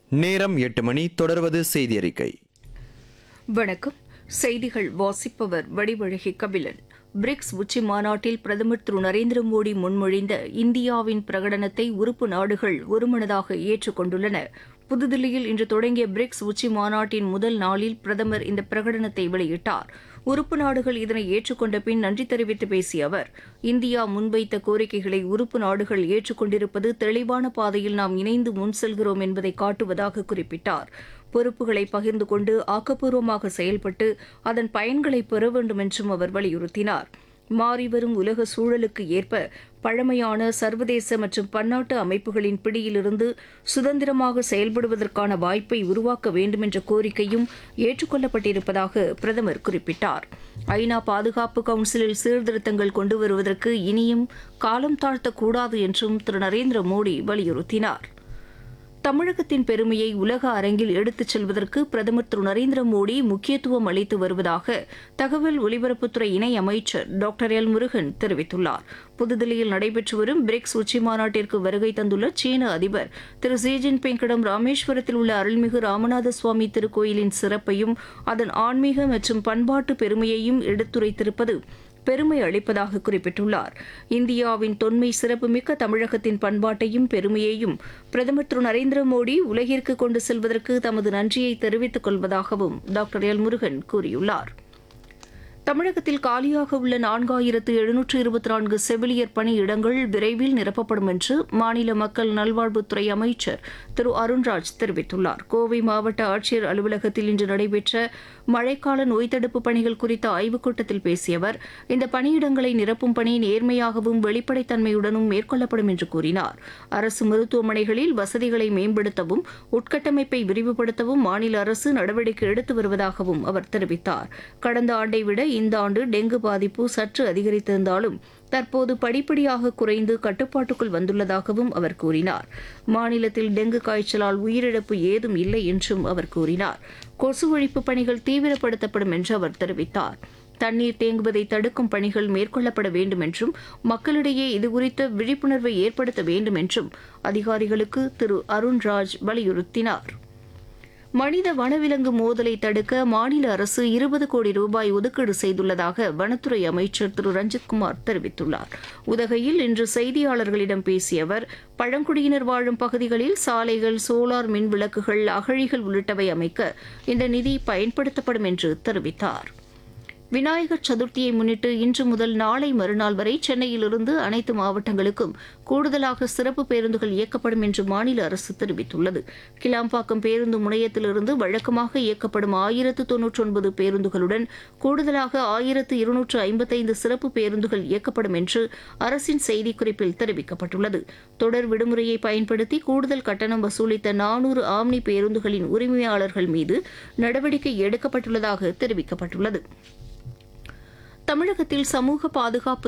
நேரம் எட்டு மணி தொடர்வது செய்தி அறிக்கை வணக்கம் செய்திகள் வாசிப்பவர் வடிவழகி கபிலன் பிரிக்ஸ் உச்சி மாநாட்டில் பிரதமர் திரு நரேந்திர மோடி முன்மொழிந்த இந்தியாவின் பிரகடனத்தை உறுப்பு நாடுகள் ஒருமனதாக ஏற்றுக்கொண்டுள்ளன புதுதில்லியில் இன்று தொடங்கிய பிரிக்ஸ் உச்சி மாநாட்டின் முதல் நாளில் பிரதமர் இந்த பிரகடனத்தை வெளியிட்டார் உறுப்பு நாடுகள் இதனை ஏற்றுக்கொண்ட பின் நன்றி தெரிவித்து பேசிய அவர் இந்தியா முன்வைத்த கோரிக்கைகளை உறுப்பு நாடுகள் ஏற்றுக்கொண்டிருப்பது தெளிவான பாதையில் நாம் இணைந்து முன் செல்கிறோம் என்பதை காட்டுவதாக குறிப்பிட்டார் பொறுப்புகளை பகிர்ந்து கொண்டு ஆக்கப்பூர்வமாக செயல்பட்டு அதன் பயன்களை பெற வேண்டும் என்றும் அவர் வலியுறுத்தினார் மாறிவரும் உலக சூழலுக்கு ஏற்ப பழமையான சர்வதேச மற்றும் பன்னாட்டு அமைப்புகளின் பிடியிலிருந்து சுதந்திரமாக செயல்படுவதற்கான வாய்ப்பை உருவாக்க வேண்டும் என்ற கோரிக்கையும் ஏற்றுக்கொள்ளப்பட்டிருப்பதாக பிரதமர் குறிப்பிட்டார் ஐநா பாதுகாப்பு கவுன்சிலில் சீர்திருத்தங்கள் கொண்டு வருவதற்கு இனியும் காலம் தாழ்த்தக்கூடாது என்றும் திரு நரேந்திர மோடி வலியுறுத்தினார் தமிழகத்தின் பெருமையை உலக அரங்கில் எடுத்துச் செல்வதற்கு பிரதமர் திரு நரேந்திர மோடி முக்கியத்துவம் அளித்து வருவதாக தகவல் ஒலிபரப்புத்துறை இணை அமைச்சர் டாக்டர் எல் முருகன் தெரிவித்துள்ளார் புதுதில்லியில் நடைபெற்று வரும் பிரிக்ஸ் உச்சிமாநாட்டிற்கு வருகை தந்துள்ள சீன அதிபர் திரு ஜி ஜின்பிங்கிடம் ராமேஸ்வரத்தில் உள்ள அருள்மிகு ராமநாத சுவாமி திருக்கோயிலின் சிறப்பையும் அதன் ஆன்மீக மற்றும் பண்பாட்டு பெருமையையும் எடுத்துரைத்திருப்பது பெருமை அளிப்பதாக குறிப்பிட்டுள்ளார் இந்தியாவின் தொன்மை சிறப்புமிக்க தமிழகத்தின் பண்பாட்டையும் பெருமையையும் பிரதமர் திரு நரேந்திர மோடி உலகிற்கு கொண்டு செல்வதற்கு தமது நன்றியை தெரிவித்துக் கொள்வதாகவும் டாக்டர் எல் முருகன் கூறியுள்ளார் தமிழகத்தில் காலியாக உள்ள நான்காயிரத்து எழுநூற்று இருபத்தி நான்கு செவிலியர் பணியிடங்கள் விரைவில் நிரப்பப்படும் என்று மாநில மக்கள் நல்வாழ்வுத்துறை அமைச்சர் திரு அருண்ராஜ் தெரிவித்துள்ளார் கோவை மாவட்ட ஆட்சியர் அலுவலகத்தில் இன்று நடைபெற்ற மழைக்கால நோய் தடுப்பு பணிகள் குறித்த ஆய்வுக் கூட்டத்தில் பேசிய அவர் இந்த பணியிடங்களை நிரப்பும் பணி நேர்மையாகவும் வெளிப்படைத்தன்மையுடனும் மேற்கொள்ளப்படும் என்று கூறினார் அரசு மருத்துவமனைகளில் வசதிகளை மேம்படுத்தவும் உட்கட்டமைப்பை விரிவுபடுத்தவும் மாநில அரசு நடவடிக்கை எடுத்து வருவதாகவும் அவர் தெரிவித்தார் கடந்த ஆண்டை விட இந்த ஆண்டு டெங்கு பாதிப்பு சற்று அதிகரித்திருந்தாலும் தற்போது படிப்படியாக குறைந்து கட்டுப்பாட்டுக்குள் வந்துள்ளதாகவும் அவர் கூறினார் மாநிலத்தில் டெங்கு காய்ச்சலால் உயிரிழப்பு ஏதும் இல்லை என்றும் அவர் கூறினார் கொசு ஒழிப்பு பணிகள் தீவிரப்படுத்தப்படும் என்று அவர் தெரிவித்தார் தண்ணீர் தேங்குவதை தடுக்கும் பணிகள் மேற்கொள்ளப்பட வேண்டும் என்றும் மக்களிடையே இதுகுறித்த விழிப்புணர்வை ஏற்படுத்த வேண்டும் என்றும் அதிகாரிகளுக்கு திரு அருண்ராஜ் வலியுறுத்தினார் மனித வனவிலங்கு மோதலை தடுக்க மாநில அரசு இருபது கோடி ரூபாய் ஒதுக்கீடு செய்துள்ளதாக வனத்துறை அமைச்சர் திரு ரஞ்சித்குமார் தெரிவித்துள்ளார் உதகையில் இன்று செய்தியாளர்களிடம் பேசிய அவர் பழங்குடியினர் வாழும் பகுதிகளில் சாலைகள் சோலார் மின் விளக்குகள் அகழிகள் உள்ளிட்டவை அமைக்க இந்த நிதி பயன்படுத்தப்படும் என்று தெரிவித்தார் விநாயகர் சதுர்த்தியை முன்னிட்டு இன்று முதல் நாளை மறுநாள் வரை சென்னையிலிருந்து அனைத்து மாவட்டங்களுக்கும் கூடுதலாக சிறப்பு பேருந்துகள் இயக்கப்படும் என்று மாநில அரசு தெரிவித்துள்ளது கிளாம்பாக்கம் பேருந்து முனையத்திலிருந்து வழக்கமாக இயக்கப்படும் ஆயிரத்து தொன்னூற்றி ஒன்பது பேருந்துகளுடன் கூடுதலாக ஆயிரத்து இருநூற்று ஐம்பத்தைந்து சிறப்பு பேருந்துகள் இயக்கப்படும் என்று அரசின் செய்திக்குறிப்பில் தெரிவிக்கப்பட்டுள்ளது தொடர் விடுமுறையை பயன்படுத்தி கூடுதல் கட்டணம் வசூலித்த நானூறு ஆம்னி பேருந்துகளின் உரிமையாளர்கள் மீது நடவடிக்கை எடுக்கப்பட்டுள்ளதாக தெரிவிக்கப்பட்டுள்ளது தமிழகத்தில் சமூக பாதுகாப்பு